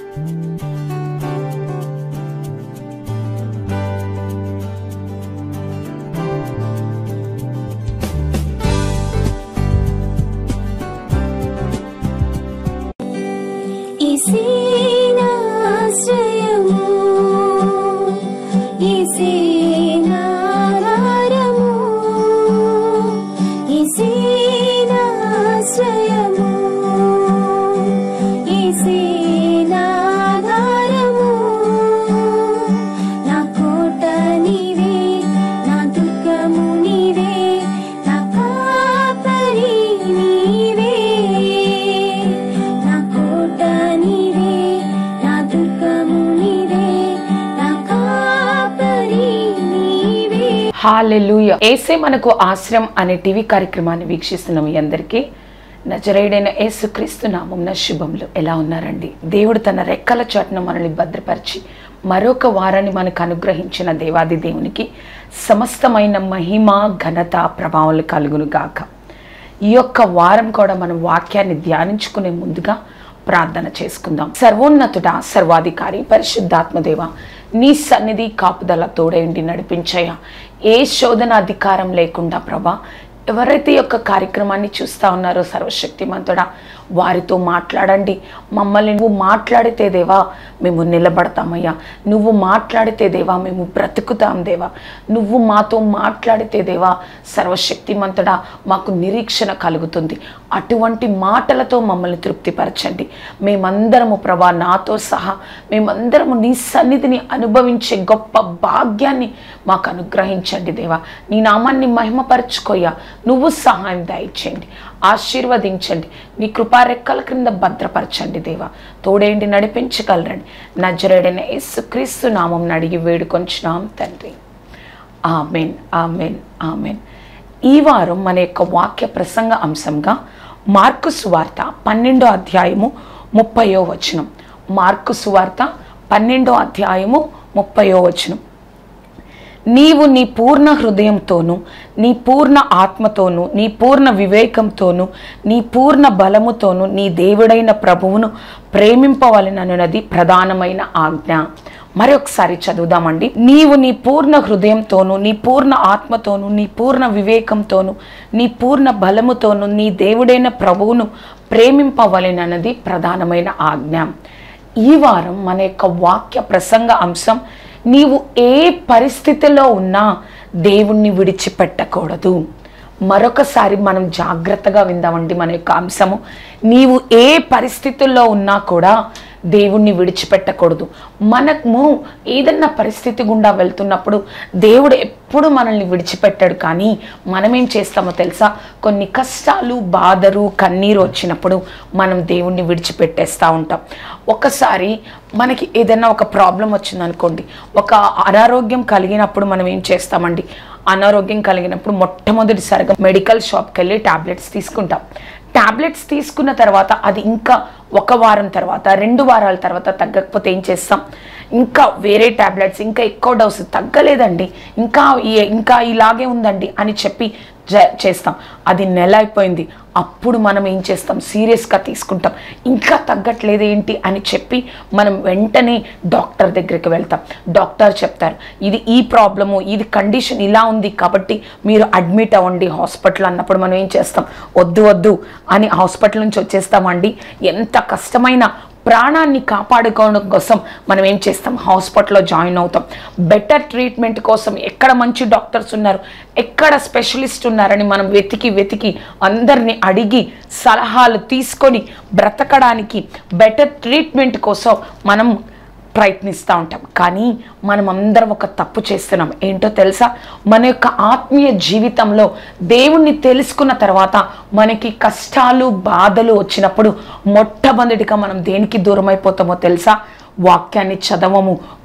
ఇసేనాశ్రయము ఇసేనాధారము ఇసేనాశ్రయము ఇసేనాధారము నా కోట నీవే నా దుర్గము నీవే నా కాపరి నీవే నా కోట నీవే నా దుర్గము నీవే నా కాపరి నీవే హాలెలూయ ఏసే మనకు ఆశ్రయం అనే టీవీ కార్యక్రమాన్ని వీక్షిస్తున్న మీ అందరికీ నజరేడైన యేసుక్రీస్తు నామం శుభములు ఎలా ఉన్నారండి దేవుడు తన రెక్కల చాటున మనల్ని భద్రపరిచి మరొక వారాన్ని మనకు అనుగ్రహించిన దేవాది దేవునికి సమస్తమైన మహిమ ఘనత ప్రభావాలు కలుగును గాక ఈ యొక్క వారం కూడా మనం వాక్యాన్ని ధ్యానించుకునే ముందుగా ప్రార్థన చేసుకుందాం సర్వోన్నతుడ సర్వాధికారి పరిశుద్ధాత్మదేవ నీ సన్నిధి కాపుదల తోడేంటి నడిపించయ్యా ఏ శోధన అధికారం లేకుండా ప్రభా ఎవరైతే ఈ యొక్క కార్యక్రమాన్ని చూస్తా ఉన్నారో సర్వశక్తిమంతుడా వారితో మాట్లాడండి మమ్మల్ని నువ్వు మాట్లాడితే దేవా మేము నిలబడతామయ్యా నువ్వు మాట్లాడితే దేవా మేము బ్రతుకుతాం దేవా నువ్వు మాతో మాట్లాడితే దేవా సర్వశక్తిమంతుడా మాకు నిరీక్షణ కలుగుతుంది అటువంటి మాటలతో మమ్మల్ని తృప్తిపరచండి మేమందరము ప్రభా నాతో సహా మేమందరము నీ సన్నిధిని అనుభవించే గొప్ప భాగ్యాన్ని మాకు అనుగ్రహించండి దేవా నీ నామాన్ని మహిమపరచుకోయ్యా నువ్వు సహాయం దయచేయండి ఆశీర్వదించండి నీ కృపారెక్కల క్రింద భద్రపరచండి దేవా తోడేండి నడిపించగలరండి నజరేడైన యేసుక్రీస్తు నామం అడిగి వేడుకొంచున్నాం తండ్రి ఆమెన్ ఆమెన్ ఆమెన్ ఈ వారం మన యొక్క వాక్య ప్రసంగ అంశంగా మార్కు సువార్త పన్నెండో అధ్యాయము ముప్పయో వచనం మార్కు సువార్త పన్నెండో అధ్యాయము ముప్పయో వచనం నీవు నీ పూర్ణ హృదయంతోనూ నీ పూర్ణ ఆత్మతోనూ నీ పూర్ణ వివేకంతోనూ నీ పూర్ణ బలముతోనూ నీ దేవుడైన ప్రభువును ప్రేమింపవలనన్నది ప్రధానమైన ఆజ్ఞ మరొకసారి చదువుదామండి నీవు నీ పూర్ణ హృదయంతోనూ నీ పూర్ణ ఆత్మతోనూ నీ పూర్ణ వివేకంతోనూ నీ పూర్ణ బలముతోనూ నీ దేవుడైన ప్రభువును ప్రేమింపవలెనన్నది ప్రధానమైన ఆజ్ఞ ఈ వారం మన యొక్క వాక్య ప్రసంగ అంశం నీవు ఏ పరిస్థితిలో ఉన్నా దేవుణ్ణి విడిచిపెట్టకూడదు మరొకసారి మనం జాగ్రత్తగా విందామండి మన యొక్క అంశము నీవు ఏ పరిస్థితుల్లో ఉన్నా కూడా దేవుణ్ణి విడిచిపెట్టకూడదు మనము ఏదన్నా పరిస్థితి గుండా వెళ్తున్నప్పుడు దేవుడు ఎప్పుడు మనల్ని విడిచిపెట్టాడు కానీ మనం ఏం చేస్తామో తెలుసా కొన్ని కష్టాలు బాధలు కన్నీరు వచ్చినప్పుడు మనం దేవుణ్ణి విడిచిపెట్టేస్తూ ఉంటాం ఒకసారి మనకి ఏదైనా ఒక ప్రాబ్లం వచ్చిందనుకోండి ఒక అనారోగ్యం కలిగినప్పుడు మనం ఏం చేస్తామండి అనారోగ్యం కలిగినప్పుడు మొట్టమొదటిసారిగా మెడికల్ షాప్కి వెళ్ళి టాబ్లెట్స్ తీసుకుంటాం టాబ్లెట్స్ తీసుకున్న తర్వాత అది ఇంకా ఒక వారం తర్వాత రెండు వారాల తర్వాత తగ్గకపోతే ఏం చేస్తాం ఇంకా వేరే టాబ్లెట్స్ ఇంకా ఎక్కువ డోసు తగ్గలేదండి ఇంకా ఈ- ఇంకా ఇలాగే ఉందండి అని చెప్పి జ- చేస్తాం అది నెల అయిపోయింది అప్పుడు మనం ఏం చేస్తాం సీరియస్గా తీసుకుంటాం ఇంకా తగ్గట్లేదు ఏంటి అని చెప్పి మనం వెంటనే డాక్టర్ దగ్గరికి వెళ్తాం డాక్టర్ చెప్తారు ఇది ఈ ప్రాబ్లము ఇది కండిషన్ ఇలా ఉంది కాబట్టి మీరు అడ్మిట్ అవ్వండి హాస్పిటల్ అన్నప్పుడు మనం ఏం చేస్తాం వద్దు వద్దు అని హాస్పిటల్ నుంచి వచ్చేస్తామండి ఎంత కష్టమైన ప్రాణాన్ని కాపాడుకోవడం కోసం మనం ఏం చేస్తాం హాస్పిటల్లో జాయిన్ అవుతాం బెటర్ ట్రీట్మెంట్ కోసం ఎక్కడ మంచి డాక్టర్స్ ఉన్నారు ఎక్కడ స్పెషలిస్ట్ ఉన్నారని మనం వెతికి వెతికి అందరిని అడిగి సలహాలు తీసుకొని బ్రతకడానికి బెటర్ ట్రీట్మెంట్ కోసం మనం ప్రయత్నిస్తూ ఉంటాం కానీ మనం అందరం ఒక తప్పు చేస్తున్నాం ఏంటో తెలుసా మన యొక్క ఆత్మీయ జీవితంలో దేవుణ్ణి తెలుసుకున్న తర్వాత మనకి కష్టాలు బాధలు వచ్చినప్పుడు మొట్టమొదటిగా మనం దేనికి దూరం అయిపోతామో తెలుసా వాక్యాన్ని చదవము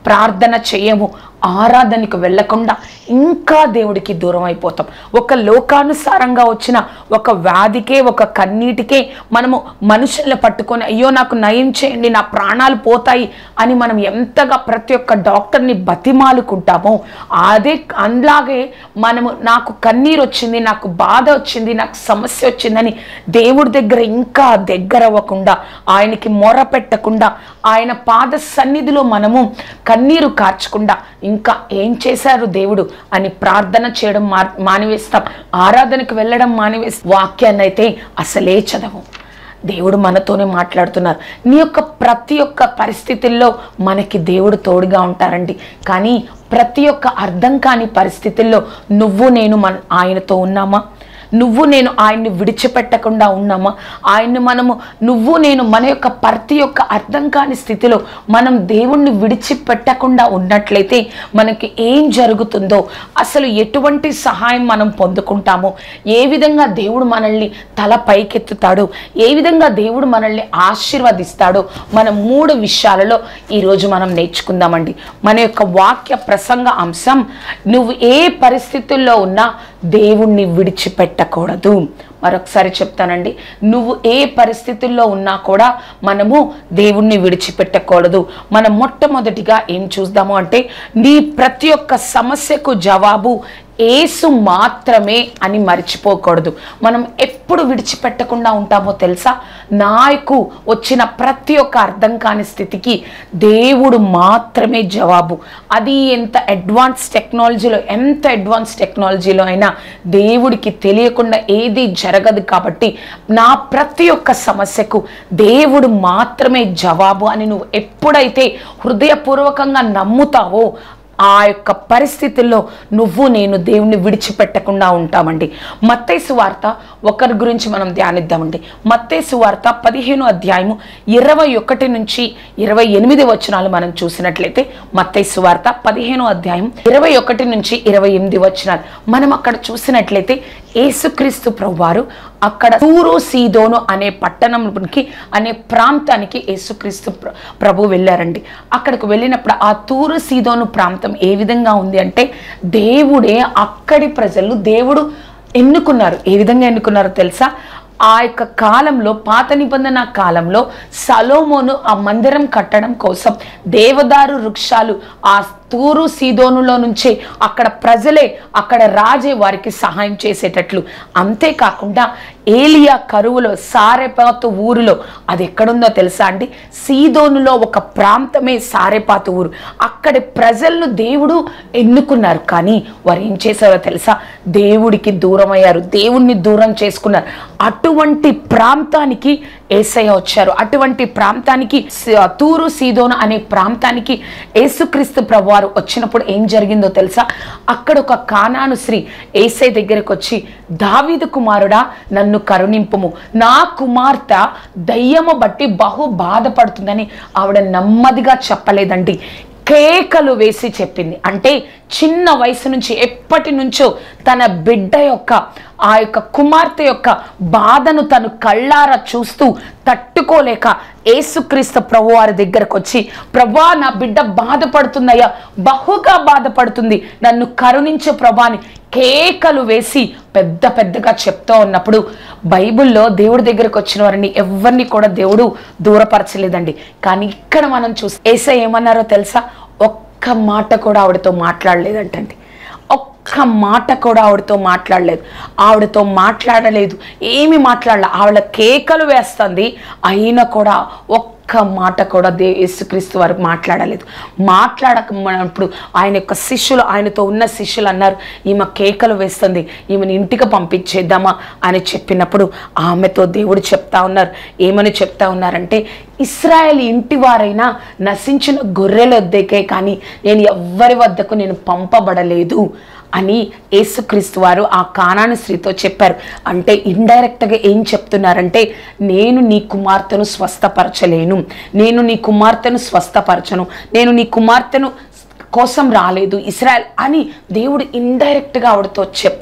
ప్రార్థన చేయము ఆరాధనకు వెళ్ళకుండా ఇంకా దేవుడికి దూరం అయిపోతాం ఒక లోకానుసారంగా వచ్చిన ఒక వ్యాధికే ఒక కన్నీటికే మనము మనుషుల్ని పట్టుకొని అయ్యో నాకు నయం చేయండి నా ప్రాణాలు పోతాయి అని మనం ఎంతగా ప్రతి ఒక్క డాక్టర్ని బతిమాలుకుంటామో అదే అలాగే మనము నాకు కన్నీరు వచ్చింది నాకు బాధ వచ్చింది నాకు సమస్య వచ్చిందని దేవుడి దగ్గర ఇంకా దగ్గర అవ్వకుండా ఆయనకి మొర పెట్టకుండా ఆయన పాద సన్నిధిలో మనము కన్నీరు కార్చకుండా ఇంకా ఏం చేశారు దేవుడు అని ప్రార్థన చేయడం మా మానివేస్తాం ఆరాధనకు వెళ్ళడం మానివేస్తాం వాక్యాన్ని అయితే అసలే చదవం దేవుడు మనతోనే మాట్లాడుతున్నారు నీ యొక్క ప్రతి ఒక్క పరిస్థితుల్లో మనకి దేవుడు తోడుగా ఉంటారండి కానీ ప్రతి ఒక్క అర్థం కాని పరిస్థితుల్లో నువ్వు నేను మన ఆయనతో ఉన్నామా నువ్వు నేను ఆయన్ని విడిచిపెట్టకుండా ఉన్నామా ఆయన్ని మనము నువ్వు నేను మన యొక్క ప్రతి యొక్క అర్థం కాని స్థితిలో మనం దేవుణ్ణి విడిచిపెట్టకుండా ఉన్నట్లయితే మనకి ఏం జరుగుతుందో అసలు ఎటువంటి సహాయం మనం పొందుకుంటామో ఏ విధంగా దేవుడు మనల్ని తల పైకెత్తుతాడో ఏ విధంగా దేవుడు మనల్ని ఆశీర్వదిస్తాడో మన మూడు విషయాలలో ఈరోజు మనం నేర్చుకుందామండి మన యొక్క వాక్య ప్రసంగ అంశం నువ్వు ఏ పరిస్థితుల్లో ఉన్నా దేవుణ్ణి విడిచిపెట్టకూడదు మరొకసారి చెప్తానండి నువ్వు ఏ పరిస్థితుల్లో ఉన్నా కూడా మనము దేవుణ్ణి విడిచిపెట్టకూడదు మనం మొట్టమొదటిగా ఏం చూద్దాము అంటే నీ ప్రతి ఒక్క సమస్యకు జవాబు ఏసు మాత్రమే అని మర్చిపోకూడదు మనం ఎప్పుడు విడిచిపెట్టకుండా ఉంటామో తెలుసా నాకు వచ్చిన ప్రతి ఒక్క అర్థం కాని స్థితికి దేవుడు మాత్రమే జవాబు అది ఎంత అడ్వాన్స్ టెక్నాలజీలో ఎంత అడ్వాన్స్ టెక్నాలజీలో అయినా దేవుడికి తెలియకుండా ఏది జరగదు కాబట్టి నా ప్రతి ఒక్క సమస్యకు దేవుడు మాత్రమే జవాబు అని నువ్వు ఎప్పుడైతే హృదయపూర్వకంగా నమ్ముతావో ఆ యొక్క పరిస్థితుల్లో నువ్వు నేను దేవుణ్ణి విడిచిపెట్టకుండా ఉంటామండి మత్తైసు వార్త ఒకరి గురించి మనం ధ్యానిద్దామండి మత్తైసు వార్త పదిహేను అధ్యాయము ఇరవై ఒకటి నుంచి ఇరవై ఎనిమిది వచనాలు మనం చూసినట్లయితే మత్తైసు వార్త పదిహేను అధ్యాయం ఇరవై ఒకటి నుంచి ఇరవై ఎనిమిది వచనాలు మనం అక్కడ చూసినట్లయితే యేసుక్రీస్తు ప్రభువారు అక్కడ తూరు సీదోను అనే పట్టణంకి అనే ప్రాంతానికి యేసుక్రీస్తు ప్ర- ప్రభు వెళ్ళారండి అక్కడికి వెళ్ళినప్పుడు ఆ తూరు సీదోను ప్రాంతం ఏ విధంగా ఉంది అంటే దేవుడే అక్కడి ప్రజలు దేవుడు ఎన్నుకున్నారు ఏ విధంగా ఎన్నుకున్నారో తెలుసా ఆ యొక్క కాలంలో పాత నిబంధన కాలంలో సలోమోను ఆ మందిరం కట్టడం కోసం దేవదారు వృక్షాలు ఆ తూరు సీదోనులో నుంచే అక్కడ ప్రజలే అక్కడ రాజే వారికి సహాయం చేసేటట్లు అంతేకాకుండా ఏలియా కరువులో సారెపాతు ఊరిలో అది ఎక్కడుందో తెలుసా అండి సీదోనులో ఒక ప్రాంతమే సారెపాతు ఊరు అక్కడి ప్రజలను దేవుడు ఎన్నుకున్నారు కానీ వారు ఏం చేశారో తెలుసా దేవుడికి దూరం అయ్యారు దేవుణ్ణి దూరం చేసుకున్నారు అటువంటి ప్రాంతానికి ఏసయ్య వచ్చారు అటువంటి ప్రాంతానికి స- తూరు సీదోను అనే ప్రాంతానికి యేసుక్రీస్తు ప్రభువారు వచ్చినప్పుడు ఏం జరిగిందో తెలుసా అక్కడ ఒక కానాను స్త్రీ ఏసై దగ్గరకు వచ్చి దావీదు కుమారుడా నన్ను కరుణింపుము నా కుమార్తె దయ్యము బట్టి బహు బాధపడుతుందని ఆవిడ నెమ్మదిగా చెప్పలేదండి కేకలు వేసి చెప్పింది అంటే చిన్న వయసు నుంచి ఎప్పటి నుంచో తన బిడ్డ యొక్క ఆ యొక్క కుమార్తె యొక్క బాధను తను కళ్ళారా చూస్తూ తట్టుకోలేక యేసుక్రీస్తు ప్రభు వారి దగ్గరకు వచ్చి ప్రభా నా బిడ్డ బాధపడుతుందయ్యా బహుగా బాధపడుతుంది నన్ను కరుణించే ప్రభాని కేకలు వేసి పెద్ద పెద్దగా చెప్తూ ఉన్నప్పుడు బైబిల్లో దేవుడి దగ్గరకు వచ్చిన వారిని ఎవరిని కూడా దేవుడు దూరపరచలేదండి కానీ ఇక్కడ మనం చూస్తే ఏసై ఏమన్నారో తెలుసా ఒక్క మాట కూడా ఆవిడతో మాట్లాడలేదంటండి ఒక్క మాట కూడా ఆవిడతో మాట్లాడలేదు ఆవిడతో మాట్లాడలేదు ఏమి మాట్లాడలే ఆవిడ కేకలు వేస్తుంది అయినా కూడా ఒక్క మాట కూడా దే యేసుక్రీస్తు వారు మాట్లాడలేదు మాట్లాడకపోయినప్పుడు ఆయన యొక్క శిష్యులు ఆయనతో ఉన్న శిష్యులు అన్నారు ఈమె కేకలు వేస్తుంది ఈమెను ఇంటికి పంపించేద్దామా అని చెప్పినప్పుడు ఆమెతో దేవుడు చెప్తా ఉన్నారు ఏమని చెప్తా ఉన్నారంటే ఇస్రాయేల్ ఇంటి వారైనా నశించిన గొర్రెల వద్దకే కానీ నేను ఎవ్వరి వద్దకు నేను పంపబడలేదు అని యేసుక్రీస్తు వారు ఆ కానాను స్త్రీతో చెప్పారు అంటే ఇండైరెక్ట్గా ఏం చెప్తున్నారంటే నేను నీ కుమార్తెను స్వస్థపరచలేను నేను నీ కుమార్తెను స్వస్థపరచను నేను నీ కుమార్తెను కోసం రాలేదు ఇస్రాయల్ అని దేవుడు ఇండైరెక్ట్గా ఆవిడతో చెప్తా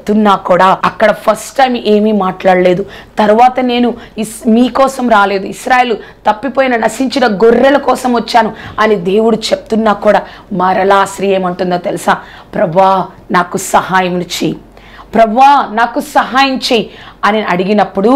చెప్తున్నా కూడా అక్కడ ఫస్ట్ టైం ఏమీ మాట్లాడలేదు తర్వాత నేను ఇస్ మీకోసం రాలేదు ఇస్రాయలు తప్పిపోయిన నశించిన గొర్రెల కోసం వచ్చాను అని దేవుడు చెప్తున్నా కూడా మరలా స్త్రీ ఏమంటుందో తెలుసా ప్రభా నాకు సహాయం చేయి ప్రభా నాకు సహాయం చేయి అని అడిగినప్పుడు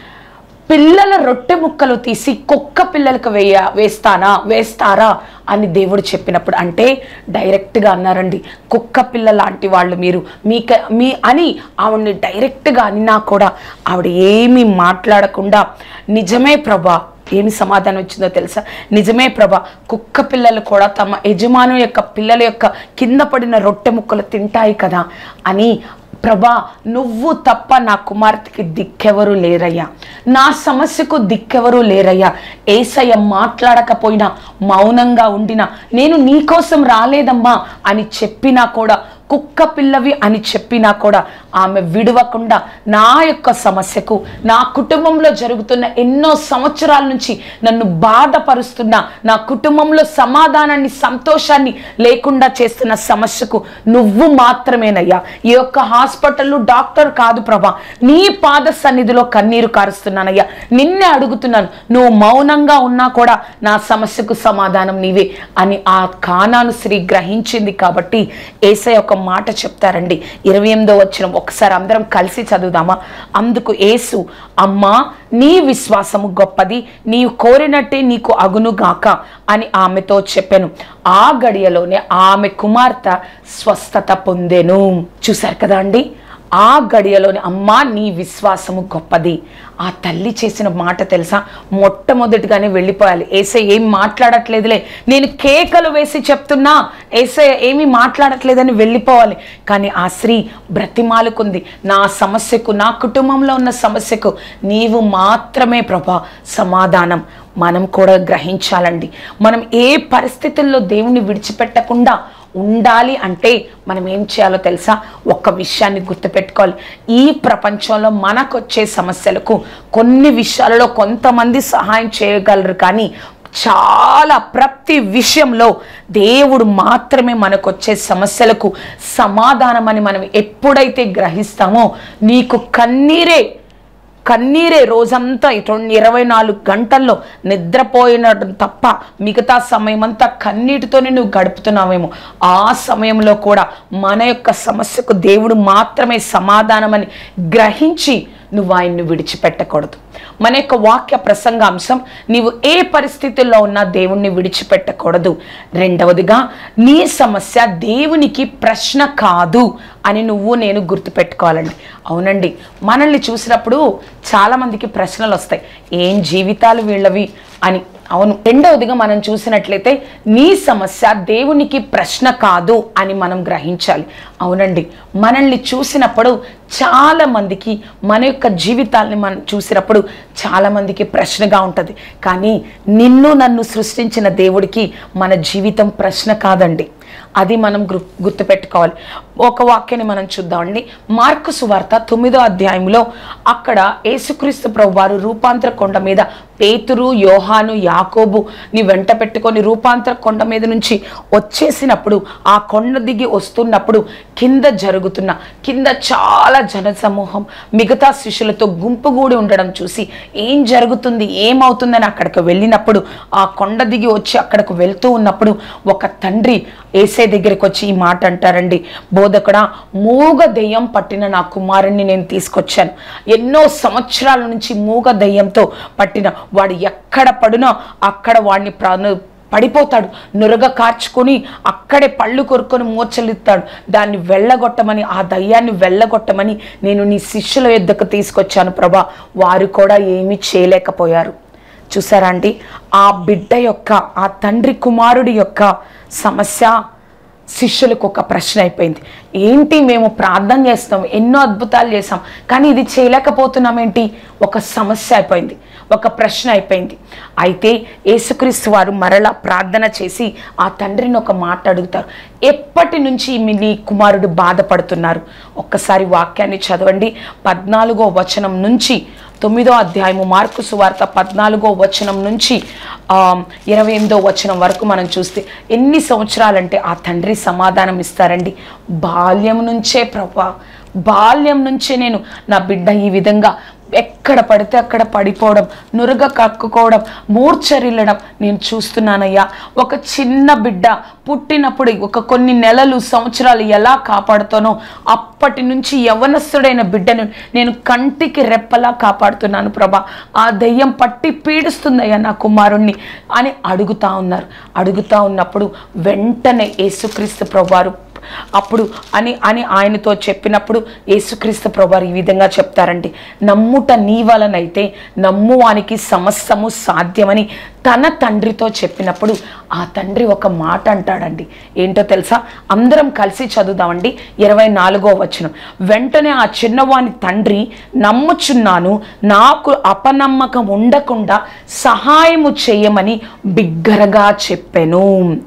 పిల్లల రొట్టె ముక్కలు తీసి కుక్క పిల్లలకు వేయ వేస్తానా వేస్తారా అని దేవుడు చెప్పినప్పుడు అంటే డైరెక్ట్గా అన్నారండి కుక్క పిల్ల లాంటి వాళ్ళు మీరు మీక మీ అని ఆవిడ్ని డైరెక్ట్గా అనినా కూడా ఆవిడ ఏమీ మాట్లాడకుండా నిజమే ప్రభా ఏమి సమాధానం వచ్చిందో తెలుసా నిజమే ప్రభా కుక్క పిల్లలు కూడా తమ యజమాను యొక్క పిల్లల యొక్క కింద పడిన రొట్టె ముక్కలు తింటాయి కదా అని ప్రభా నువ్వు తప్ప నా కుమార్తెకి దిక్కెవరు లేరయ్యా నా సమస్యకు దిక్కెవరు లేరయ్యా ఏసయ్య మాట్లాడకపోయినా మౌనంగా ఉండినా నేను నీకోసం రాలేదమ్మా అని చెప్పినా కూడా కుక్క పిల్లవి అని చెప్పినా కూడా ఆమె విడవకుండా నా యొక్క సమస్యకు నా కుటుంబంలో జరుగుతున్న ఎన్నో సంవత్సరాల నుంచి నన్ను బాధపరుస్తున్న నా కుటుంబంలో సమాధానాన్ని సంతోషాన్ని లేకుండా చేస్తున్న సమస్యకు నువ్వు మాత్రమేనయ్యా ఈ యొక్క హాస్పిటల్ డాక్టర్ కాదు ప్రభా నీ పాద సన్నిధిలో కన్నీరు కారుస్తున్నానయ్యా నిన్నే అడుగుతున్నాను నువ్వు మౌనంగా ఉన్నా కూడా నా సమస్యకు సమాధానం నీవే అని ఆ కానాను స్త్రీ గ్రహించింది కాబట్టి ఏసై ఒక మాట చెప్తారండి ఇరవై ఎనిమిదో వచ్చిన ఒకసారి అందరం కలిసి చదువుదామా అందుకు ఏసు అమ్మా నీ విశ్వాసము గొప్పది నీవు కోరినట్టే నీకు అగును గాక అని ఆమెతో చెప్పాను ఆ గడియలోనే ఆమె కుమార్తె స్వస్థత పొందెను చూశారు కదా అండి ఆ గడియలోని అమ్మా నీ విశ్వాసము గొప్పది ఆ తల్లి చేసిన మాట తెలుసా మొట్టమొదటిగానే వెళ్ళిపోయాలి ఏసై ఏం మాట్లాడట్లేదులే నేను కేకలు వేసి చెప్తున్నా ఏసై ఏమీ మాట్లాడట్లేదని వెళ్ళిపోవాలి కానీ ఆ స్త్రీ బ్రతిమాలుకుంది నా సమస్యకు నా కుటుంబంలో ఉన్న సమస్యకు నీవు మాత్రమే ప్రభా సమాధానం మనం కూడా గ్రహించాలండి మనం ఏ పరిస్థితుల్లో దేవుణ్ణి విడిచిపెట్టకుండా ఉండాలి అంటే మనం ఏం చేయాలో తెలుసా ఒక్క విషయాన్ని గుర్తుపెట్టుకోవాలి ఈ ప్రపంచంలో మనకు వచ్చే సమస్యలకు కొన్ని విషయాలలో కొంతమంది సహాయం చేయగలరు కానీ చాలా ప్రతి విషయంలో దేవుడు మాత్రమే మనకు వచ్చే సమస్యలకు సమాధానం అని మనం ఎప్పుడైతే గ్రహిస్తామో నీకు కన్నీరే కన్నీరే రోజంతా ఇటు- ఇరవై నాలుగు గంటల్లో నిద్రపోయిన తప్ప మిగతా సమయం అంతా కన్నీటితోనే నువ్వు గడుపుతున్నావేమో ఆ సమయంలో కూడా మన యొక్క సమస్యకు దేవుడు మాత్రమే సమాధానమని గ్రహించి నువ్వు ఆయన్ని విడిచిపెట్టకూడదు మన యొక్క వాక్య ప్రసంగాంశం నీవు ఏ పరిస్థితుల్లో ఉన్నా దేవుణ్ణి విడిచిపెట్టకూడదు రెండవదిగా నీ సమస్య దేవునికి ప్రశ్న కాదు అని నువ్వు నేను గుర్తుపెట్టుకోవాలండి అవునండి మనల్ని చూసినప్పుడు చాలామందికి ప్రశ్నలు వస్తాయి ఏం జీవితాలు వీళ్ళవి అని అవును రెండవదిగా మనం చూసినట్లయితే నీ సమస్య దేవునికి ప్రశ్న కాదు అని మనం గ్రహించాలి అవునండి మనల్ని చూసినప్పుడు చాలా మందికి మన యొక్క జీవితాల్ని మనం చూసినప్పుడు చాలా మందికి ప్రశ్నగా ఉంటుంది కానీ నిన్ను నన్ను సృష్టించిన దేవుడికి మన జీవితం ప్రశ్న కాదండి అది మనం గుర్ గుర్తుపెట్టుకోవాలి ఒక వాక్యాన్ని మనం చూద్దామండి మార్కు సువార్త తొమ్మిదో అధ్యాయంలో అక్కడ యేసుక్రీస్తు ప్రభు వారు రూపాంతర కొండ మీద పేతురు యోహాను యాకోబు ని వెంట పెట్టుకొని రూపాంతర కొండ మీద నుంచి వచ్చేసినప్పుడు ఆ కొండ దిగి వస్తున్నప్పుడు కింద జరుగుతున్న కింద చాలా జన సమూహం మిగతా శిష్యులతో గుంపుగూడి ఉండడం చూసి ఏం జరుగుతుంది ఏమవుతుందని అక్కడికి వెళ్ళినప్పుడు ఆ కొండ దిగి వచ్చి అక్కడికి వెళ్తూ ఉన్నప్పుడు ఒక తండ్రి ఏసే దగ్గరికి వచ్చి ఈ మాట అంటారండి బోధకుడా మూగ దెయ్యం పట్టిన నా కుమారుణ్ణి నేను తీసుకొచ్చాను ఎన్నో సంవత్సరాల నుంచి మూగ దెయ్యంతో పట్టిన వాడు ఎక్కడ పడినా అక్కడ వాడిని ప్రాణ పడిపోతాడు నురగ కార్చుకొని అక్కడే పళ్ళు కొరుకొని మూర్చలిస్తాడు దాన్ని వెళ్ళగొట్టమని ఆ దయ్యాన్ని వెళ్ళగొట్టమని నేను నీ శిష్యుల యొద్దకు తీసుకొచ్చాను ప్రభా వారు కూడా ఏమీ చేయలేకపోయారు చూసారా అండి ఆ బిడ్డ యొక్క ఆ తండ్రి కుమారుడి యొక్క సమస్య శిష్యులకు ఒక ప్రశ్న అయిపోయింది ఏంటి మేము ప్రార్థన చేస్తాం ఎన్నో అద్భుతాలు చేసాం కానీ ఇది చేయలేకపోతున్నాం ఏంటి ఒక సమస్య అయిపోయింది ఒక ప్రశ్న అయిపోయింది అయితే యేసుక్రీస్తు వారు మరలా ప్రార్థన చేసి ఆ తండ్రిని ఒక మాట అడుగుతారు ఎప్పటి నుంచి మీ నీ కుమారుడు బాధపడుతున్నారు ఒక్కసారి వాక్యాన్ని చదవండి పద్నాలుగో వచనం నుంచి తొమ్మిదో అధ్యాయము మార్కు సువార్త పద్నాలుగో వచనం నుంచి ఆ, ఇరవై ఎనిమిదో వచనం వరకు మనం చూస్తే ఎన్ని సంవత్సరాలంటే ఆ తండ్రి సమాధానం ఇస్తారండి బాల్యం నుంచే ప్రభా బాల్యం నుంచే నేను నా బిడ్డ ఈ విధంగా ఎక్కడ పడితే అక్కడ పడిపోవడం నురగ కక్కుకోవడం మూర్చరిల్లడం నేను చూస్తున్నానయ్యా ఒక చిన్న బిడ్డ పుట్టినప్పుడు ఒక కొన్ని నెలలు సంవత్సరాలు ఎలా కాపాడుతానో అప్పటి నుంచి యవనస్తుడైన బిడ్డను నేను కంటికి రెప్పలా కాపాడుతున్నాను ప్రభా ఆ దెయ్యం పట్టి పీడిస్తుందయ్యా నా కుమారుణ్ణి అని అడుగుతా ఉన్నారు అడుగుతా ఉన్నప్పుడు వెంటనే యేసుక్రీస్తు ప్రభువారు అప్పుడు అని అని ఆయనతో చెప్పినప్పుడు యేసుక్రీస్తు ప్రభువారు ఈ విధంగా చెప్తారండి నమ్ముట నీ వలనైతే నమ్మువానికి సమస్తము సాధ్యమని తన తండ్రితో చెప్పినప్పుడు ఆ తండ్రి ఒక మాట అంటాడండి ఏంటో తెలుసా అందరం కలిసి చదువుదామండి ఇరవై నాలుగో వచనం వెంటనే ఆ చిన్నవాని తండ్రి నమ్ముచున్నాను నాకు అపనమ్మకం ఉండకుండా సహాయము చేయమని బిగ్గరగా చెప్పెను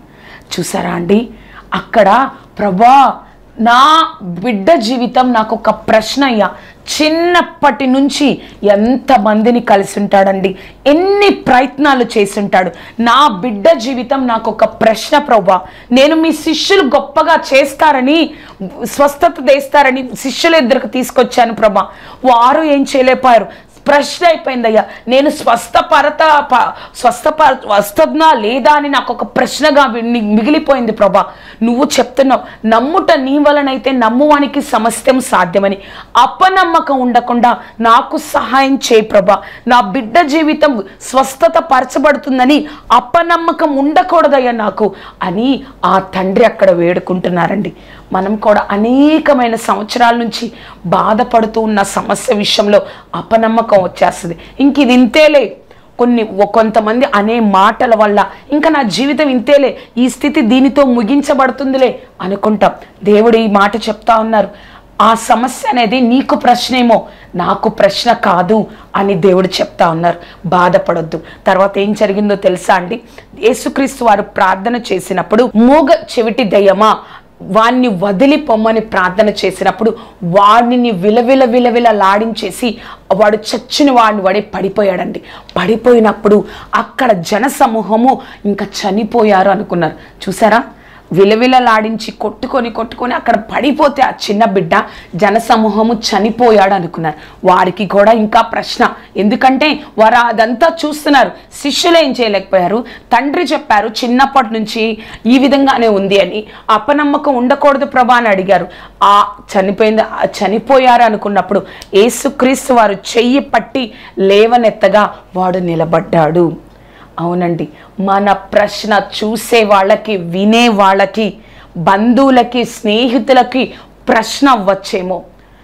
చూసారా అండి అక్కడ ప్రభా నా బిడ్డ జీవితం నాకు ఒక ప్రశ్న అయ్యా చిన్నప్పటి నుంచి ఎంతమందిని కలిసి ఉంటాడండి ఎన్ని ప్రయత్నాలు చేసి ఉంటాడు నా బిడ్డ జీవితం నాకు ఒక ప్రశ్న ప్రభా నేను మీ శిష్యులు గొప్పగా చేస్తారని స్వస్థత తెస్తారని శిష్యుల ఇద్దరికి తీసుకొచ్చాను ప్రభా వారు ఏం చేయలేపారు ప్రశ్న అయిపోయిందయ్యా నేను స్వస్థపరత ప- స్వస్థపర వస్తున్నా లేదా అని నాకు ఒక ప్రశ్నగా మి- మిగిలిపోయింది ప్రభా నువ్వు చెప్తున్నావు నమ్ముట నీ వలనైతే నమ్మువానికి సమస్తం సాధ్యమని అపనమ్మకం ఉండకుండా నాకు సహాయం చేయి ప్రభా నా బిడ్డ జీవితం స్వస్థత పరచబడుతుందని అపనమ్మకం ఉండకూడదయ్యా నాకు అని ఆ తండ్రి అక్కడ వేడుకుంటున్నారండి మనం కూడా అనేకమైన సంవత్సరాల నుంచి బాధపడుతూ ఉన్న సమస్య విషయంలో అపనమ్మకం వచ్చేస్తుంది ఇంక ఇది ఇంతేలే కొన్ని ఒ- కొంతమంది అనే మాటల వల్ల ఇంకా నా జీవితం ఇంతేలే ఈ స్థితి దీనితో ముగించబడుతుందిలే అనుకుంటాం దేవుడు ఈ మాట చెప్తా ఉన్నారు ఆ సమస్య అనేది నీకు ప్రశ్నేమో నాకు ప్రశ్న కాదు అని దేవుడు చెప్తా ఉన్నారు బాధపడొద్దు తర్వాత ఏం జరిగిందో తెలుసా అండి యేసుక్రీస్తు వారు ప్రార్థన చేసినప్పుడు మూగ చెవిటి దయ్యమా వాణ్ణి వదిలి పొమ్మని ప్రార్థన చేసినప్పుడు వాడిని విలవిల విలవిల లాడించేసి వాడు చచ్చిన వాడిని వాడి పడిపోయాడండి పడిపోయినప్పుడు అక్కడ జన సమూహము ఇంకా చనిపోయారు అనుకున్నారు చూసారా విలవిలలాడించి కొట్టుకొని కొట్టుకొని అక్కడ పడిపోతే ఆ చిన్న బిడ్డ జనసమూహము చనిపోయాడు అనుకున్నారు వారికి కూడా ఇంకా ప్రశ్న ఎందుకంటే వారు అదంతా చూస్తున్నారు శిష్యులు ఏం చేయలేకపోయారు తండ్రి చెప్పారు చిన్నప్పటి నుంచి ఈ విధంగానే ఉంది అని అపనమ్మకం ఉండకూడదు ప్రభా అని అడిగారు ఆ చనిపోయింది ఆ చనిపోయారు అనుకున్నప్పుడు యేసుక్రీస్తు వారు చెయ్యి పట్టి లేవనెత్తగా వాడు నిలబడ్డాడు అవునండి మన ప్రశ్న చూసే వాళ్ళకి వినే వాళ్ళకి బంధువులకి స్నేహితులకి ప్రశ్న అవ్వచ్చేమో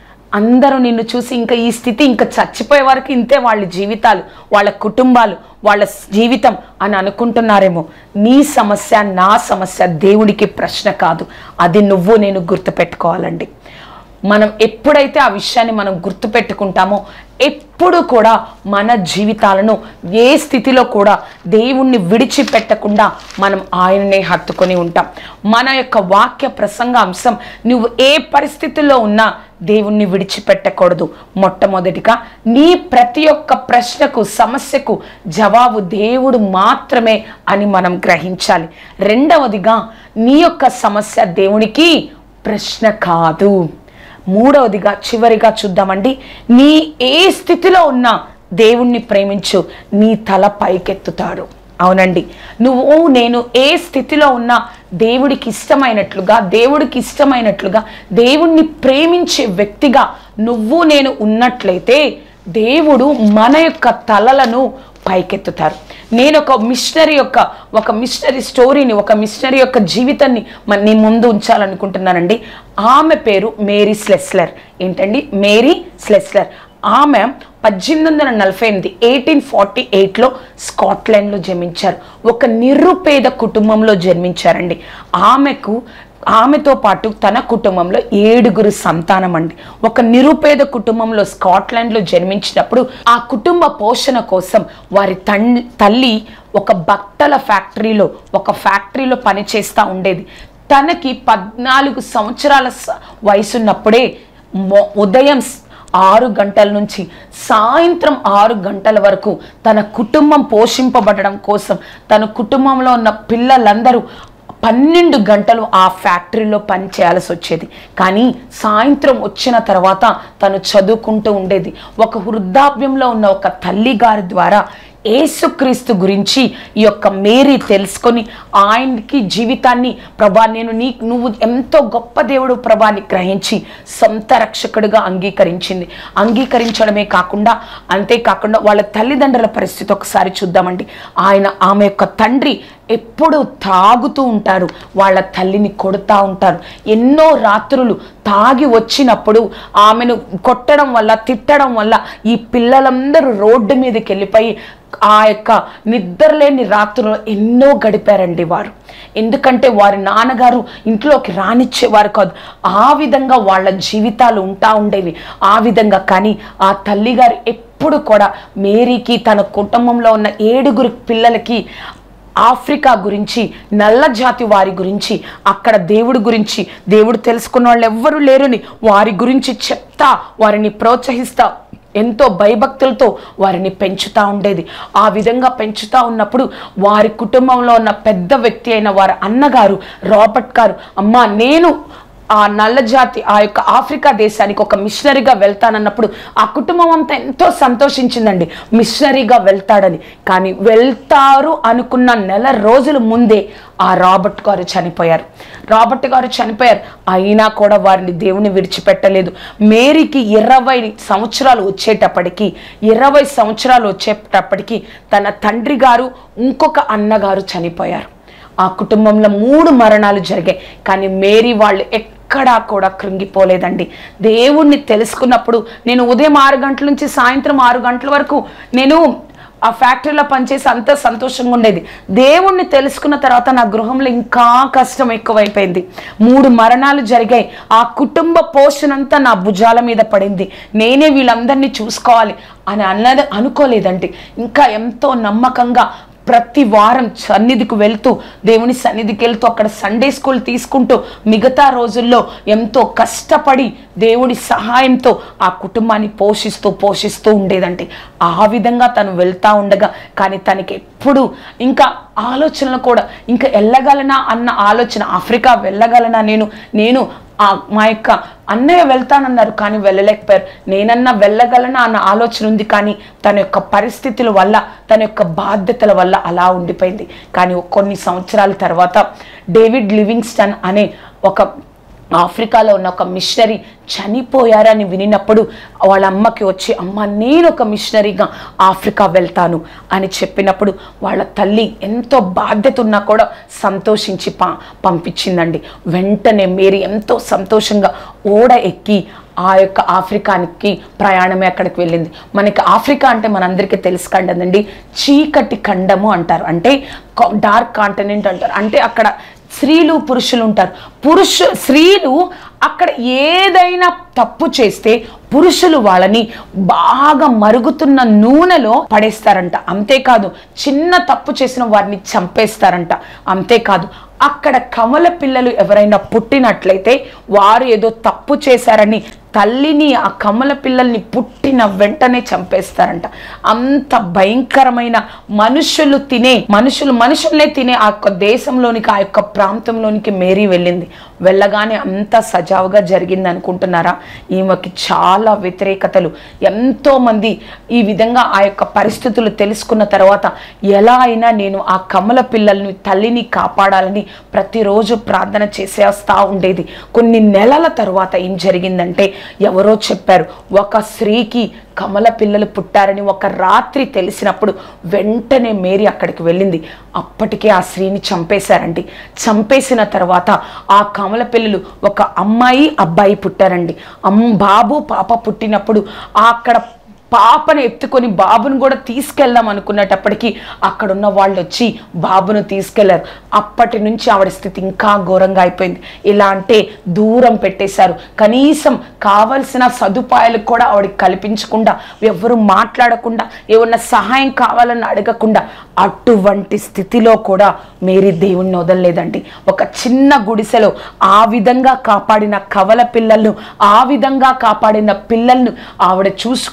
అందరూ నిన్ను చూసి ఇంకా ఈ స్థితి ఇంకా చచ్చిపోయే వరకు ఇంతే వాళ్ళ జీవితాలు వాళ్ళ కుటుంబాలు వాళ్ళ జీవితం అని అనుకుంటున్నారేమో నీ సమస్య నా సమస్య దేవుడికి ప్రశ్న కాదు అది నువ్వు నేను గుర్తుపెట్టుకోవాలండి మనం ఎప్పుడైతే ఆ విషయాన్ని మనం గుర్తుపెట్టుకుంటామో ఎప్పుడు కూడా మన జీవితాలను ఏ స్థితిలో కూడా దేవుణ్ణి విడిచిపెట్టకుండా మనం ఆయననే హత్తుకొని ఉంటాం మన యొక్క వాక్య ప్రసంగ అంశం నువ్వు ఏ పరిస్థితుల్లో ఉన్నా దేవుణ్ణి విడిచిపెట్టకూడదు మొట్టమొదటిగా నీ ప్రతి ఒక్క ప్రశ్నకు సమస్యకు జవాబు దేవుడు మాత్రమే అని మనం గ్రహించాలి రెండవదిగా నీ యొక్క సమస్య దేవునికి ప్రశ్న కాదు మూడవదిగా చివరిగా చూద్దామండి నీ ఏ స్థితిలో ఉన్నా దేవుణ్ణి ప్రేమించు నీ తల పైకెత్తుతాడు అవునండి నువ్వు నేను ఏ స్థితిలో ఉన్నా దేవుడికి ఇష్టమైనట్లుగా దేవుడికి ఇష్టమైనట్లుగా దేవుణ్ణి ప్రేమించే వ్యక్తిగా నువ్వు నేను ఉన్నట్లయితే దేవుడు మన యొక్క తలలను పైకెత్తుతారు నేను ఒక మిషనరీ యొక్క ఒక మిషనరీ స్టోరీని ఒక మిషనరీ యొక్క జీవితాన్ని మన నీ ముందు ఉంచాలనుకుంటున్నానండి ఆమె పేరు మేరీ స్లెస్లర్ ఏంటండి మేరీ స్లెస్లర్ ఆమె పద్దెనిమిది వందల నలభై ఎనిమిది ఎయిటీన్ ఫార్టీ ఎయిట్లో స్కాట్లాండ్లో జన్మించారు ఒక నిరుపేద కుటుంబంలో జన్మించారండి ఆమెకు ఆమెతో పాటు తన కుటుంబంలో ఏడుగురు సంతానం అండి ఒక నిరుపేద కుటుంబంలో స్కాట్లాండ్లో జన్మించినప్పుడు ఆ కుటుంబ పోషణ కోసం వారి తన్ తల్లి ఒక బట్టల ఫ్యాక్టరీలో ఒక ఫ్యాక్టరీలో పనిచేస్తూ ఉండేది తనకి పద్నాలుగు సంవత్సరాల స- వయసున్నప్పుడే మొ- ఉదయం స్- ఆరు గంటల నుంచి సాయంత్రం ఆరు గంటల వరకు తన కుటుంబం పోషింపబడడం కోసం తన కుటుంబంలో ఉన్న పిల్లలందరూ పన్నెండు గంటలు ఆ ఫ్యాక్టరీలో పని చేయాల్సి వచ్చేది కానీ సాయంత్రం వచ్చిన తర్వాత తను చదువుకుంటూ ఉండేది ఒక వృద్ధాప్యంలో ఉన్న ఒక తల్లి గారి ద్వారా ఏసుక్రీస్తు గురించి ఈ యొక్క మేరీ తెలుసుకొని ఆయనకి జీవితాన్ని ప్రభా నేను నీ నువ్వు ఎంతో గొప్ప దేవుడు ప్రభాని గ్రహించి సొంత రక్షకుడిగా అంగీకరించింది అంగీకరించడమే కాకుండా అంతేకాకుండా వాళ్ళ తల్లిదండ్రుల పరిస్థితి ఒకసారి చూద్దామండి ఆయన ఆమె యొక్క తండ్రి ఎప్పుడు తాగుతూ ఉంటారు వాళ్ళ తల్లిని కొడుతూ ఉంటారు ఎన్నో రాత్రులు తాగి వచ్చినప్పుడు ఆమెను కొట్టడం వల్ల తిట్టడం వల్ల ఈ పిల్లలందరూ రోడ్డు మీదకి వెళ్ళిపోయి ఆ యొక్క నిద్రలేని రాత్రులు ఎన్నో గడిపారండి వారు ఎందుకంటే వారి నాన్నగారు ఇంట్లోకి రానిచ్చేవారు కాదు ఆ విధంగా వాళ్ళ జీవితాలు ఉంటా ఉండేవి ఆ విధంగా కానీ ఆ తల్లిగారు ఎప్పుడు కూడా మేరీకి తన కుటుంబంలో ఉన్న ఏడుగురు పిల్లలకి ఆఫ్రికా గురించి నల్ల జాతి వారి గురించి అక్కడ దేవుడి గురించి దేవుడు తెలుసుకున్న వాళ్ళు ఎవ్వరూ లేరుని వారి గురించి చెప్తా వారిని ప్రోత్సహిస్తా ఎంతో భయభక్తులతో వారిని పెంచుతా ఉండేది ఆ విధంగా పెంచుతా ఉన్నప్పుడు వారి కుటుంబంలో ఉన్న పెద్ద వ్యక్తి అయిన వారి అన్నగారు రాబర్ట్ గారు అమ్మా నేను ఆ నల్ల జాతి ఆ యొక్క ఆఫ్రికా దేశానికి ఒక మిషనరీగా వెళ్తానన్నప్పుడు ఆ కుటుంబం అంతా ఎంతో సంతోషించిందండి మిషనరీగా వెళ్తాడని కానీ వెళ్తారు అనుకున్న నెల రోజుల ముందే ఆ రాబర్ట్ గారు చనిపోయారు రాబర్ట్ గారు చనిపోయారు అయినా కూడా వారిని దేవుని విడిచిపెట్టలేదు మేరీకి ఇరవై సంవత్సరాలు వచ్చేటప్పటికి ఇరవై సంవత్సరాలు వచ్చేటప్పటికి తన తండ్రి గారు ఇంకొక అన్నగారు చనిపోయారు ఆ కుటుంబంలో మూడు మరణాలు జరిగాయి కానీ మేరీ వాళ్ళు ఎక్కడా కూడా కృంగిపోలేదండి దేవుణ్ణి తెలుసుకున్నప్పుడు నేను ఉదయం ఆరు గంటల నుంచి సాయంత్రం ఆరు గంటల వరకు నేను ఆ ఫ్యాక్టరీలో పనిచేసి అంత సంతోషంగా ఉండేది దేవుణ్ణి తెలుసుకున్న తర్వాత నా గృహంలో ఇంకా కష్టం ఎక్కువైపోయింది మూడు మరణాలు జరిగాయి ఆ కుటుంబ పోషణ అంతా నా భుజాల మీద పడింది నేనే వీళ్ళందరినీ చూసుకోవాలి అని అన్నది అనుకోలేదండి ఇంకా ఎంతో నమ్మకంగా ప్రతి వారం సన్నిధికి వెళ్తూ దేవుని సన్నిధికి వెళ్తూ అక్కడ సండే స్కూల్ తీసుకుంటూ మిగతా రోజుల్లో ఎంతో కష్టపడి దేవుడి సహాయంతో ఆ కుటుంబాన్ని పోషిస్తూ పోషిస్తూ ఉండేదంటే ఆ విధంగా తను వెళ్తా ఉండగా కానీ తనకి ఎప్పుడు ఇంకా ఆలోచనలు కూడా ఇంకా వెళ్ళగలనా అన్న ఆలోచన ఆఫ్రికా వెళ్ళగలనా నేను నేను ఆ మా యొక్క అన్నయ్య వెళ్తానన్నారు కానీ వెళ్ళలేకపోయారు నేనన్నా వెళ్ళగలనా అన్న ఆలోచన ఉంది కానీ తన యొక్క పరిస్థితుల వల్ల తన యొక్క బాధ్యతల వల్ల అలా ఉండిపోయింది కానీ కొన్ని సంవత్సరాల తర్వాత డేవిడ్ లివింగ్స్టన్ అనే ఒక ఆఫ్రికాలో ఉన్న ఒక మిషనరీ చనిపోయారని వినినప్పుడు వాళ్ళ అమ్మకి వచ్చి అమ్మ నేను ఒక మిషనరీగా ఆఫ్రికా వెళ్తాను అని చెప్పినప్పుడు వాళ్ళ తల్లి ఎంతో బాధ్యత ఉన్నా కూడా సంతోషించి పా పంపించిందండి వెంటనే మేరీ ఎంతో సంతోషంగా ఓడ ఎక్కి ఆ యొక్క ఆఫ్రికానికి ప్రయాణమే అక్కడికి వెళ్ళింది మనకి ఆఫ్రికా అంటే మనందరికీ తెలుసు కండదండి చీకటి ఖండము అంటారు అంటే డార్క్ కాంటినెంట్ అంటారు అంటే అక్కడ స్త్రీలు పురుషులు ఉంటారు పురుష స్త్రీలు అక్కడ ఏదైనా తప్పు చేస్తే పురుషులు వాళ్ళని బాగా మరుగుతున్న నూనెలో పడేస్తారంట అంతేకాదు చిన్న తప్పు చేసిన వారిని చంపేస్తారంట అంతేకాదు అక్కడ కమల పిల్లలు ఎవరైనా పుట్టినట్లయితే వారు ఏదో తప్పు చేశారని తల్లిని ఆ కమల పిల్లల్ని పుట్టిన వెంటనే చంపేస్తారంట అంత భయంకరమైన మనుషులు తినే మనుషులు మనుషుల్నే తినే ఆ యొక్క దేశంలోనికి ఆ యొక్క ప్రాంతంలోనికి మేరీ వెళ్ళింది వెళ్ళగానే అంత సజావుగా జరిగింది అనుకుంటున్నారా ఈమెకి చాలా వ్యతిరేకతలు ఎంతో మంది ఈ విధంగా ఆ యొక్క పరిస్థితులు తెలుసుకున్న తర్వాత ఎలా అయినా నేను ఆ కమల పిల్లల్ని తల్లిని కాపాడాలని ప్రతిరోజు ప్రార్థన చేసేస్తా ఉండేది కొన్ని నెలల తర్వాత ఏం జరిగిందంటే ఎవరో చెప్పారు ఒక స్త్రీకి కమల పిల్లలు పుట్టారని ఒక రాత్రి తెలిసినప్పుడు వెంటనే మేరీ అక్కడికి వెళ్ళింది అప్పటికే ఆ స్త్రీని చంపేశారండి చంపేసిన తర్వాత ఆ కమల పిల్లలు ఒక అమ్మాయి అబ్బాయి పుట్టారండి అమ్ బాబు పాప పుట్టినప్పుడు ఆ అక్కడ పాపను ఎత్తుకొని బాబును కూడా తీసుకెళ్దాం అనుకునేటప్పటికి అక్కడున్న వాళ్ళు వచ్చి బాబును తీసుకెళ్లారు అప్పటి నుంచి ఆవిడ స్థితి ఇంకా ఘోరంగా అయిపోయింది ఇలా అంటే దూరం పెట్టేశారు కనీసం కావలసిన సదుపాయాలు కూడా ఆవిడకి కల్పించకుండా ఎవరు మాట్లాడకుండా ఏమన్నా సహాయం కావాలని అడగకుండా అటువంటి స్థితిలో కూడా మేరీ దేవుణ్ణి వదలలేదండి ఒక చిన్న గుడిసెలో ఆ విధంగా కాపాడిన కవల పిల్లలను ఆ విధంగా కాపాడిన పిల్లలను ఆవిడ చూసుకుంటూ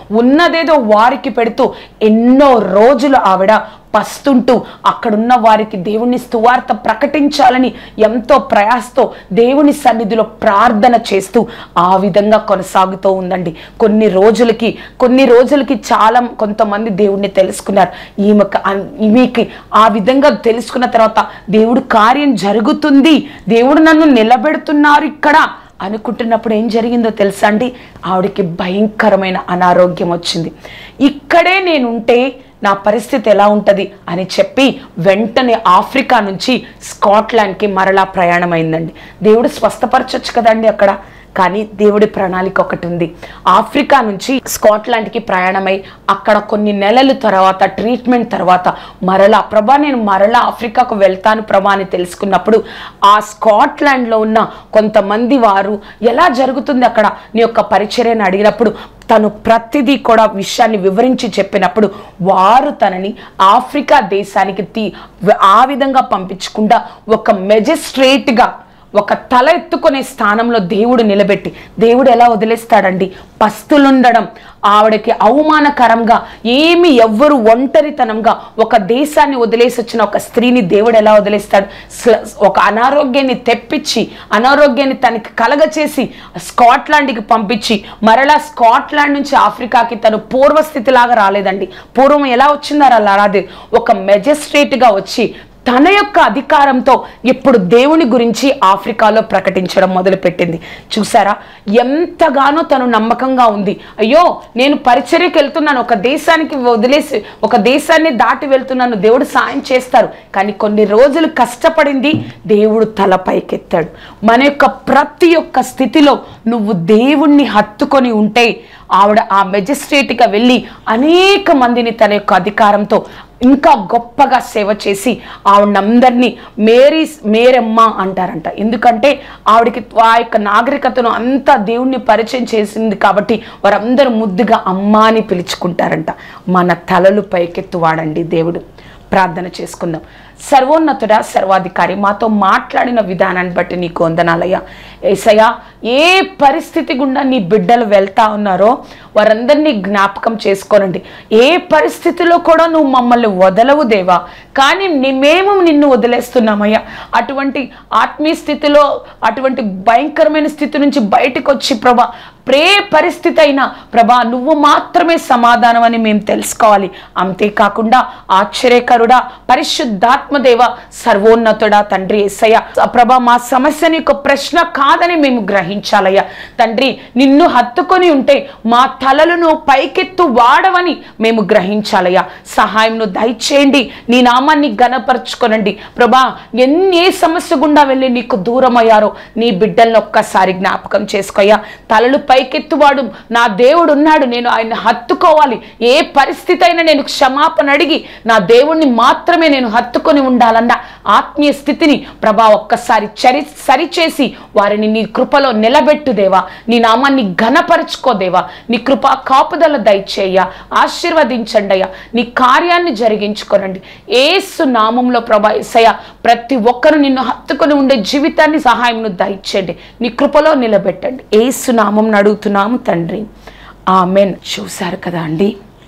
ఉన్నదేదో వారికి పెడుతూ ఎన్నో రోజులు ఆవిడ పస్తుంటూ అక్కడున్న వారికి దేవుని స్తువార్త ప్రకటించాలని ఎంతో ప్రయాసతో దేవుని సన్నిధిలో ప్రార్థన చేస్తూ ఆ విధంగా కొనసాగుతూ ఉందండి కొన్ని రోజులకి కొన్ని రోజులకి చాలా కొంతమంది దేవుణ్ణి తెలుసుకున్నారు ఈమెకు అన్- ఈమెకి ఆ విధంగా తెలుసుకున్న తర్వాత దేవుడు కార్యం జరుగుతుంది దేవుడు నన్ను నిలబెడుతున్నారు ఇక్కడ అనుకుంటున్నప్పుడు ఏం జరిగిందో తెలుసా అండి ఆవిడకి భయంకరమైన అనారోగ్యం వచ్చింది ఇక్కడే నేనుంటే నా పరిస్థితి ఎలా ఉంటుంది అని చెప్పి వెంటనే ఆఫ్రికా నుంచి స్కాట్లాండ్కి మరలా ప్రయాణమైందండి దేవుడు స్వస్థపరచొచ్చు కదండి అక్కడ కానీ దేవుడి ప్రణాళిక ఒకటి ఉంది ఆఫ్రికా నుంచి స్కాట్లాండ్కి ప్రయాణమై అక్కడ కొన్ని నెలల తర్వాత ట్రీట్మెంట్ తర్వాత మరలా ప్రభా నేను మరలా ఆఫ్రికాకు వెళ్తాను ప్రభా అని తెలుసుకున్నప్పుడు ఆ స్కాట్లాండ్లో ఉన్న కొంతమంది వారు ఎలా జరుగుతుంది అక్కడ నీ యొక్క పరిచర్యను అడిగినప్పుడు తను ప్రతిదీ కూడా విషయాన్ని వివరించి చెప్పినప్పుడు వారు తనని ఆఫ్రికా దేశానికి తీ ఆ విధంగా పంపించకుండా ఒక మెజిస్ట్రేట్గా ఒక తల ఎత్తుకునే స్థానంలో దేవుడు నిలబెట్టి దేవుడు ఎలా వదిలేస్తాడండి పస్తులుండడం ఆవిడకి అవమానకరంగా ఏమి ఎవ్వరు ఒంటరితనంగా ఒక దేశాన్ని వదిలేసి వచ్చిన ఒక స్త్రీని దేవుడు ఎలా వదిలేస్తాడు స- ఒక అనారోగ్యాన్ని తెప్పించి అనారోగ్యాన్ని తనకి కలగచేసి స్కాట్లాండ్కి పంపించి మరలా స్కాట్లాండ్ నుంచి ఆఫ్రికాకి తను పూర్వస్థితిలాగా రాలేదండి పూర్వం ఎలా వచ్చిందారు అలా రాదు ఒక మెజిస్ట్రేట్గా వచ్చి తన యొక్క అధికారంతో ఇప్పుడు దేవుని గురించి ఆఫ్రికాలో ప్రకటించడం మొదలుపెట్టింది చూసారా ఎంతగానో తను నమ్మకంగా ఉంది అయ్యో నేను పరిచర్యకి వెళ్తున్నాను ఒక దేశానికి వదిలేసి ఒక దేశాన్ని దాటి వెళ్తున్నాను దేవుడు సాయం చేస్తారు కానీ కొన్ని రోజులు కష్టపడింది దేవుడు తల పైకెత్తాడు మన యొక్క ప్రతి ఒక్క స్థితిలో నువ్వు దేవుణ్ణి హత్తుకొని ఉంటే ఆవిడ ఆ మెజిస్ట్రేట్గా వెళ్ళి అనేక మందిని తన యొక్క అధికారంతో ఇంకా గొప్పగా సేవ చేసి ఆవిడందరినీ మేరీ మేరమ్మ అంటారంట ఎందుకంటే ఆవిడకి ఆ యొక్క నాగరికతను అంతా దేవుణ్ణి పరిచయం చేసింది కాబట్టి వారందరూ ముద్దుగా అమ్మ అని పిలుచుకుంటారంట మన తలలు పైకెత్తు వాడండి దేవుడు ప్రార్థన చేసుకుందాం సర్వోన్నతుడా సర్వాధికారి మాతో మాట్లాడిన విధానాన్ని బట్టి నీకు వందనాలయ్యా ఏసయ్యా ఏ పరిస్థితి గుండా నీ బిడ్డలు వెళ్తా ఉన్నారో వారందరినీ జ్ఞాపకం చేసుకోనండి ఏ పరిస్థితిలో కూడా నువ్వు మమ్మల్ని వదలవు దేవా కానీ ని- మేము నిన్ను వదిలేస్తున్నామయ్యా అటువంటి ఆత్మీయ స్థితిలో అటువంటి భయంకరమైన స్థితి నుంచి బయటకు వచ్చి ప్రభా ప్రే పరిస్థితి అయినా ప్రభా నువ్వు మాత్రమే సమాధానం అని మేము తెలుసుకోవాలి అంతేకాకుండా ఆశ్చర్యకరుడా పరిశుద్ధాత్మదేవ సర్వోన్నతుడా తండ్రి ఎస్సయ్య ప్రభా మా సమస్యని ఒక ప్రశ్న కాదని మేము గ్రహించాలయ్యా తండ్రి నిన్ను హత్తుకొని ఉంటే మా తలలను పైకెత్తు వాడవని మేము గ్రహించాలయ్యా సహాయంను దయచేయండి నీ నామాన్ని గనపరుచుకొనండి ప్రభా ఎన్ని ఏ సమస్య గుండా వెళ్ళి నీకు దూరం అయ్యారో నీ బిడ్డలను ఒక్కసారి జ్ఞాపకం చేసుకోయ్యా తలలు పైకెత్తువాడు నా దేవుడు ఉన్నాడు నేను ఆయన హత్తుకోవాలి ఏ పరిస్థితి అయినా నేను క్షమాపణ అడిగి నా దేవుణ్ణి మాత్రమే నేను హత్తుకొని ఉండాలన్న ఆత్మీయ స్థితిని ప్రభా ఒక్కసారి చరి సరిచేసి వారిని నీ కృపలో నిలబెట్టు దేవా నీ నామాన్ని ఘనపరుచుకో దేవా నీ కృప కాపుదల దయచేయ ఆశీర్వదించండి అయ్యా నీ కార్యాన్ని జరిగించుకోనండి ఏసు నామంలో ప్రభా ఎసయ్య ప్రతి ఒక్కరు నిన్ను హత్తుకొని ఉండే జీవితాన్ని సహాయంను దయచేయండి నీ కృపలో నిలబెట్టండి ఏసు నామం అడుగుతున్నాము తండ్రి ఆమెన్ చూశారు కదా అండి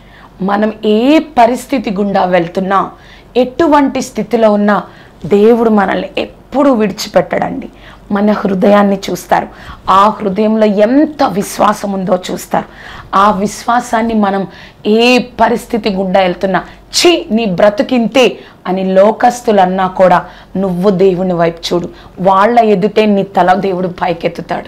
మనం ఏ పరిస్థితి గుండా వెళ్తున్నా ఎటువంటి స్థితిలో ఉన్నా దేవుడు మనల్ని ఎప్పుడూ విడిచిపెట్టడండి మన హృదయాన్ని చూస్తారు ఆ హృదయంలో ఎంత విశ్వాసం ఉందో చూస్తారు ఆ విశ్వాసాన్ని మనం ఏ పరిస్థితి గుండా వెళ్తున్నా ఛీ నీ బ్రతుకింతే అని లోకస్తులన్నా కూడా నువ్వు దేవుని వైపు చూడు వాళ్ళ ఎదుటే నీ తల దేవుడు పైకెత్తుతాడు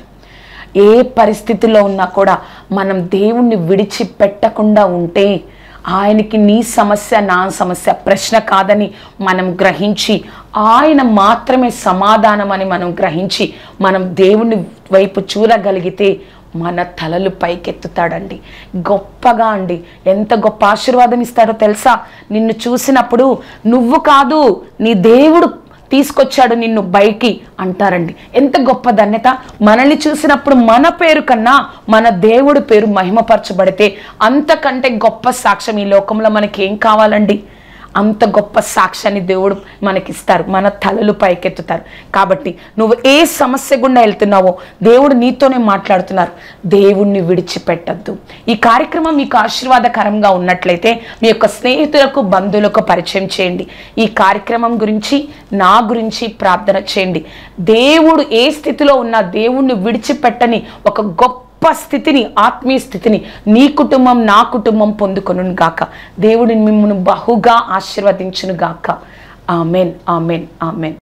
ఏ పరిస్థితిలో ఉన్నా కూడా మనం దేవుణ్ణి విడిచిపెట్టకుండా ఉంటే ఆయనకి నీ సమస్య నా సమస్య ప్రశ్న కాదని మనం గ్రహించి ఆయన మాత్రమే సమాధానం అని మనం గ్రహించి మనం దేవుని వైపు చూడగలిగితే మన తలలు పైకెత్తుతాడండి గొప్పగా అండి ఎంత గొప్ప ఆశీర్వాదం ఇస్తాడో తెలుసా నిన్ను చూసినప్పుడు నువ్వు కాదు నీ దేవుడు తీసుకొచ్చాడు నిన్ను బైకి అంటారండి ఎంత గొప్ప ధన్యత మనల్ని చూసినప్పుడు మన పేరు కన్నా మన దేవుడి పేరు మహిమపరచబడితే అంతకంటే గొప్ప సాక్ష్యం ఈ లోకంలో మనకి ఏం కావాలండి అంత గొప్ప సాక్ష్యాన్ని దేవుడు మనకిస్తారు మన తలలు పైకెత్తుతారు కాబట్టి నువ్వు ఏ సమస్య గుండా వెళ్తున్నావో దేవుడు నీతోనే మాట్లాడుతున్నారు దేవుణ్ణి విడిచిపెట్టద్దు ఈ కార్యక్రమం మీకు ఆశీర్వాదకరంగా ఉన్నట్లయితే మీ యొక్క స్నేహితులకు బంధువులకు పరిచయం చేయండి ఈ కార్యక్రమం గురించి నా గురించి ప్రార్థన చేయండి దేవుడు ఏ స్థితిలో ఉన్నా దేవుణ్ణి విడిచిపెట్టని ఒక గొప్ప స్థితిని ఆత్మీయ స్థితిని నీ కుటుంబం నా కుటుంబం పొందుకొను గాక దేవుడిని మిమ్మల్ని బహుగా ఆశీర్వదించును గాక ఆమెన్ ఆమెన్ ఆమెన్